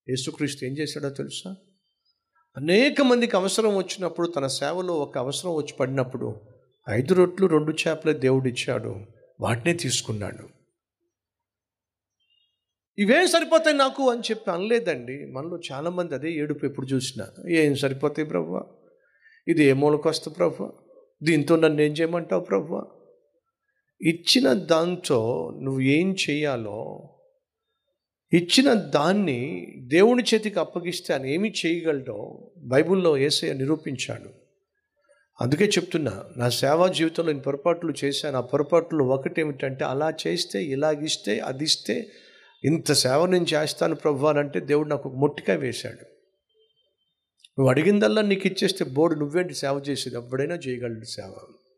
యేసుక్రీస్తు ఏం చేశాడో తెలుసా అనేక మందికి అవసరం వచ్చినప్పుడు తన సేవలో ఒక అవసరం వచ్చి పడినప్పుడు ఐదు రొట్లు రెండు చేపలే దేవుడు ఇచ్చాడు వాటినే తీసుకున్నాడు ఇవేం సరిపోతాయి నాకు అని చెప్పి అనలేదండి మనలో చాలామంది అదే ఏడుపు ఎప్పుడు చూసినా ఏం సరిపోతాయి ప్రభు ఇది ఏ మూలకొస్తా ప్రభు దీంతో నన్ను ఏం చేయమంటావు ప్రభు ఇచ్చిన దాంతో నువ్వు ఏం చేయాలో ఇచ్చిన దాన్ని దేవుని చేతికి అప్పగిస్తే ఆయన ఏమి చేయగలడో బైబిల్లో ఏసయ్య నిరూపించాడు అందుకే చెప్తున్నా నా సేవా జీవితంలో నేను పొరపాట్లు చేశాను ఆ పొరపాట్లు ఒకటి ఏమిటంటే అలా చేస్తే ఇలాగిస్తే అది ఇస్తే ఇంత సేవ నేను చేస్తాను ప్రభు అని అంటే దేవుడు నాకు ఒక మొట్టికాయ వేశాడు నువ్వు అడిగిందల్లా నీకు ఇచ్చేస్తే బోర్డు నువ్వేంటి సేవ చేసేది ఎప్పుడైనా చేయగలడు సేవ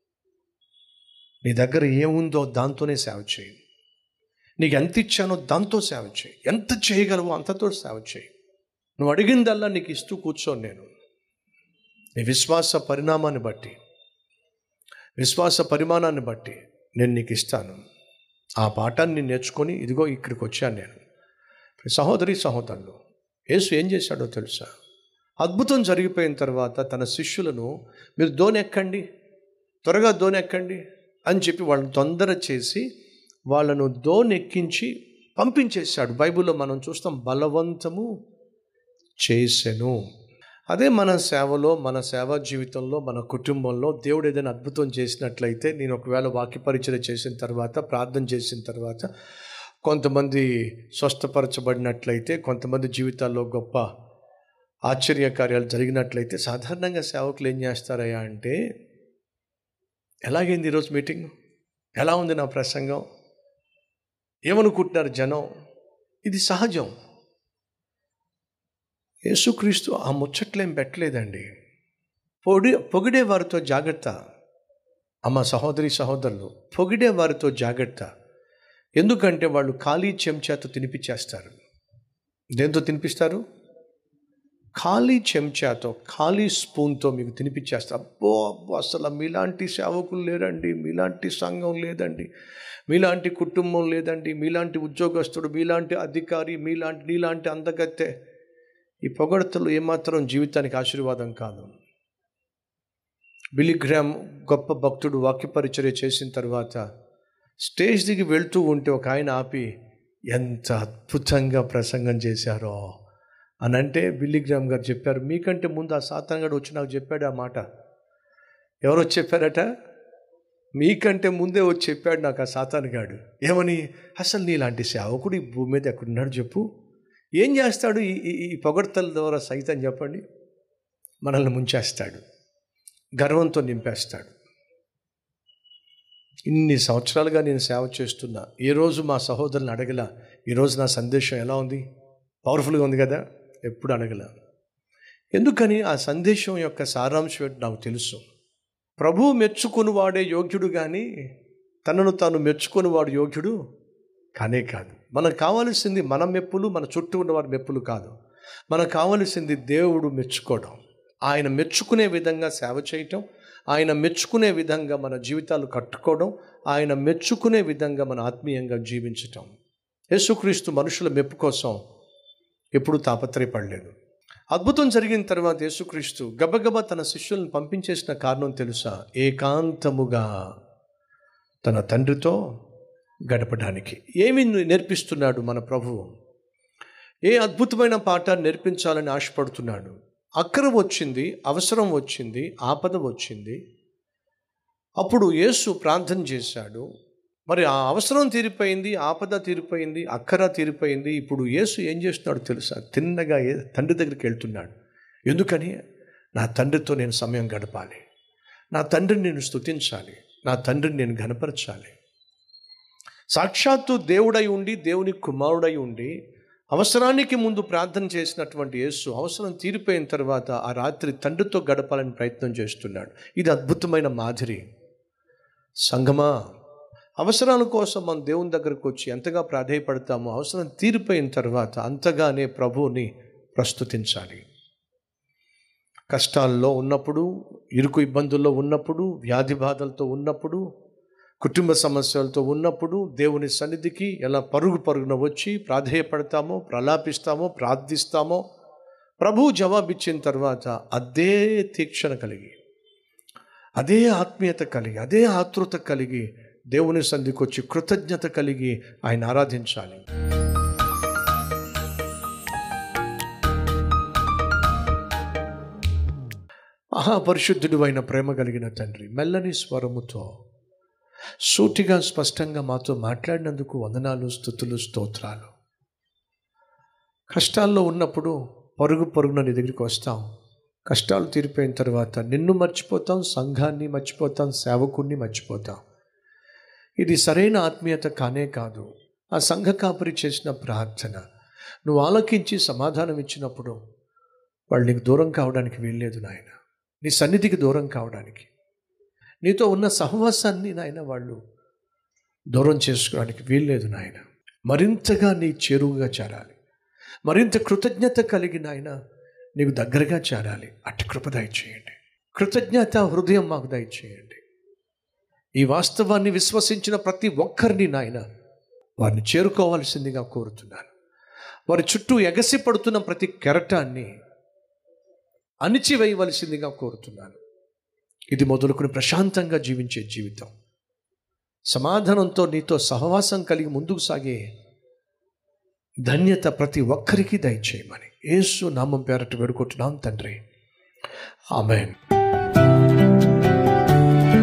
నీ దగ్గర ఏముందో దాంతోనే సేవ చేయి నీకు ఎంత ఇచ్చానో దాంతో సేవ చేయి ఎంత చేయగలవో అంతతో సేవ చేయి నువ్వు అడిగిందల్లా నీకు ఇస్తూ కూర్చోను నేను నీ విశ్వాస పరిణామాన్ని బట్టి విశ్వాస పరిమాణాన్ని బట్టి నేను నీకు ఇస్తాను ఆ పాఠాన్ని నేర్చుకొని ఇదిగో ఇక్కడికి వచ్చాను నేను సహోదరి సహోదరులు యేసు ఏం చేశాడో తెలుసా అద్భుతం జరిగిపోయిన తర్వాత తన శిష్యులను మీరు దోని ఎక్కండి త్వరగా దోని ఎక్కండి అని చెప్పి వాళ్ళని తొందర చేసి వాళ్ళను దోనెక్కించి పంపించేశాడు బైబిల్లో మనం చూస్తాం బలవంతము చేసెను అదే మన సేవలో మన సేవా జీవితంలో మన కుటుంబంలో దేవుడు ఏదైనా అద్భుతం చేసినట్లయితే నేను ఒకవేళ వాక్య పరిచయం చేసిన తర్వాత ప్రార్థన చేసిన తర్వాత కొంతమంది స్వస్థపరచబడినట్లయితే కొంతమంది జీవితాల్లో గొప్ప ఆశ్చర్య కార్యాలు జరిగినట్లయితే సాధారణంగా సేవకులు ఏం చేస్తారయ్యా అంటే ఎలాగైంది ఈరోజు మీటింగ్ ఎలా ఉంది నా ప్రసంగం ఏమనుకుంటున్నారు జనం ఇది సహజం యేసుక్రీస్తు ఆ ముచ్చట్లేం పెట్టలేదండి పొడి పొగిడే వారితో జాగ్రత్త అమ్మ సహోదరి సహోదరులు పొగిడే వారితో జాగ్రత్త ఎందుకంటే వాళ్ళు ఖాళీ చెంచాతో తినిపించేస్తారు దేంతో తినిపిస్తారు ఖాళీ చెంచాతో ఖాళీ స్పూన్తో మీకు తినిపించేస్తారు అబ్బో అబ్బో అసలు మీలాంటి సేవకులు లేరండి మీలాంటి సంఘం లేదండి మీలాంటి కుటుంబం లేదండి మీలాంటి ఉద్యోగస్తుడు మీలాంటి అధికారి మీలాంటి నీలాంటి అందగత్తె ఈ పొగడతలు ఏమాత్రం జీవితానికి ఆశీర్వాదం కాదు బిలిగ్రామ్ గొప్ప భక్తుడు వాక్యపరిచర్య చేసిన తర్వాత స్టేజ్ దిగి వెళ్తూ ఉంటే ఒక ఆయన ఆపి ఎంత అద్భుతంగా ప్రసంగం చేశారో అని అంటే బిల్లిగ్రామ్ గారు చెప్పారు మీకంటే ముందు ఆ సాతాంగడు వచ్చి నాకు చెప్పాడు ఆ మాట ఎవరు వచ్చి చెప్పారట మీకంటే ముందే వచ్చి చెప్పాడు నాకు ఆ సాతానుగాడు ఏమని అసలు నీలాంటి సేవకుడు ఈ భూమి మీద ఎక్కడున్నాడు చెప్పు ఏం చేస్తాడు ఈ ఈ- ఈ పొగడ్తల ద్వారా సైతం చెప్పండి మనల్ని ముంచేస్తాడు గర్వంతో నింపేస్తాడు ఇన్ని సంవత్సరాలుగా నేను సేవ చేస్తున్నా ఏ రోజు మా సహోదరుని అడగల ఈరోజు నా సందేశం ఎలా ఉంది పవర్ఫుల్గా ఉంది కదా ఎప్పుడు అడగల ఎందుకని ఆ సందేశం యొక్క సారాంశం ఏంటో నాకు తెలుసు ప్రభువు మెచ్చుకుని వాడే యోగ్యుడు కానీ తనను తాను మెచ్చుకొని వాడు యోగ్యుడు కానే కాదు మనకు కావలసింది మన మెప్పులు మన చుట్టూ ఉన్న వారి మెప్పులు కాదు మనకు కావలసింది దేవుడు మెచ్చుకోవడం ఆయన మెచ్చుకునే విధంగా సేవ చేయటం ఆయన మెచ్చుకునే విధంగా మన జీవితాలు కట్టుకోవడం ఆయన మెచ్చుకునే విధంగా మన ఆత్మీయంగా జీవించటం యేసుక్రీస్తు మనుషుల మెప్పు కోసం ఎప్పుడూ తాపత్రయపడలేదు అద్భుతం జరిగిన తర్వాత యేసుక్రీస్తు గబగబా తన శిష్యులను పంపించేసిన కారణం తెలుసా ఏకాంతముగా తన తండ్రితో గడపడానికి ఏమి నేర్పిస్తున్నాడు మన ప్రభువు ఏ అద్భుతమైన పాఠాన్ని నేర్పించాలని ఆశపడుతున్నాడు అక్కర వచ్చింది అవసరం వచ్చింది ఆపద వచ్చింది అప్పుడు యేసు ప్రార్థన చేశాడు మరి ఆ అవసరం తీరిపోయింది ఆపద తీరిపోయింది అక్కర తీరిపోయింది ఇప్పుడు యేసు ఏం చేస్తున్నాడు తెలుసా తిన్నగా ఏ- తండ్రి దగ్గరికి వెళ్తున్నాడు ఎందుకని నా తండ్రితో నేను సమయం గడపాలి నా తండ్రిని నేను స్తుతించాలి నా తండ్రిని నేను ఘనపరచాలి సాక్షాత్తు దేవుడై ఉండి దేవుని కుమారుడై ఉండి అవసరానికి ముందు ప్రార్థన చేసినటువంటి యేసు అవసరం తీరిపోయిన తర్వాత ఆ రాత్రి తండ్రితో గడపాలని ప్రయత్నం చేస్తున్నాడు ఇది అద్భుతమైన మాదిరి సంగమా అవసరాల కోసం మనం దేవుని దగ్గరకు వచ్చి ఎంతగా ప్రాధేయపడతామో అవసరం తీరిపోయిన తర్వాత అంతగానే ప్రభువుని ప్రస్తుతించాలి కష్టాల్లో ఉన్నప్పుడు ఇరుకు ఇబ్బందుల్లో ఉన్నప్పుడు వ్యాధి బాధలతో ఉన్నప్పుడు కుటుంబ సమస్యలతో ఉన్నప్పుడు దేవుని సన్నిధికి ఎలా పరుగు పరుగున వచ్చి ప్రాధేయపడతామో ప్రలాపిస్తామో ప్రార్థిస్తామో ప్రభు జవాబిచ్చిన తర్వాత అదే తీక్షణ కలిగి అదే ఆత్మీయత కలిగి అదే ఆతృత కలిగి దేవుని సంధికి వచ్చి కృతజ్ఞత కలిగి ఆయన ఆరాధించాలి మహాపరిశుద్ధుడు అయిన ప్రేమ కలిగిన తండ్రి మెల్లని స్వరముతో సూటిగా స్పష్టంగా మాతో మాట్లాడినందుకు వందనాలు స్థుతులు స్తోత్రాలు కష్టాల్లో ఉన్నప్పుడు పరుగు పరుగున నీ దగ్గరికి వస్తాం కష్టాలు తీరిపోయిన తర్వాత నిన్ను మర్చిపోతాం సంఘాన్ని మర్చిపోతాం సేవకుణ్ణి మర్చిపోతాం ఇది సరైన ఆత్మీయత కానే కాదు ఆ సంఘ కాపరి చేసిన ప్రార్థన నువ్వు ఆలకించి సమాధానం ఇచ్చినప్పుడు వాళ్ళు నీకు దూరం కావడానికి వీల్లేదు నాయన నీ సన్నిధికి దూరం కావడానికి నీతో ఉన్న సహవాసాన్ని నాయన వాళ్ళు దూరం చేసుకోవడానికి వీల్లేదు నాయన మరింతగా నీ చేరువుగా చేరాలి మరింత కృతజ్ఞత కలిగిన ఆయన నీకు దగ్గరగా చేరాలి అట్టి కృప దయచేయండి కృతజ్ఞత హృదయం మాకు దయచేయండి ఈ వాస్తవాన్ని విశ్వసించిన ప్రతి ఒక్కరిని నాయన వారిని చేరుకోవాల్సిందిగా కోరుతున్నాను వారి చుట్టూ ఎగసి పడుతున్న ప్రతి కెరటాన్ని అణిచివేయవలసిందిగా కోరుతున్నాను ఇది మొదలుకొని ప్రశాంతంగా జీవించే జీవితం సమాధానంతో నీతో సహవాసం కలిగి ముందుకు సాగే ధన్యత ప్రతి ఒక్కరికి దయచేయమని యేసు నామం పేరట వేడుకుంటున్నాం తండ్రి ఆమెన్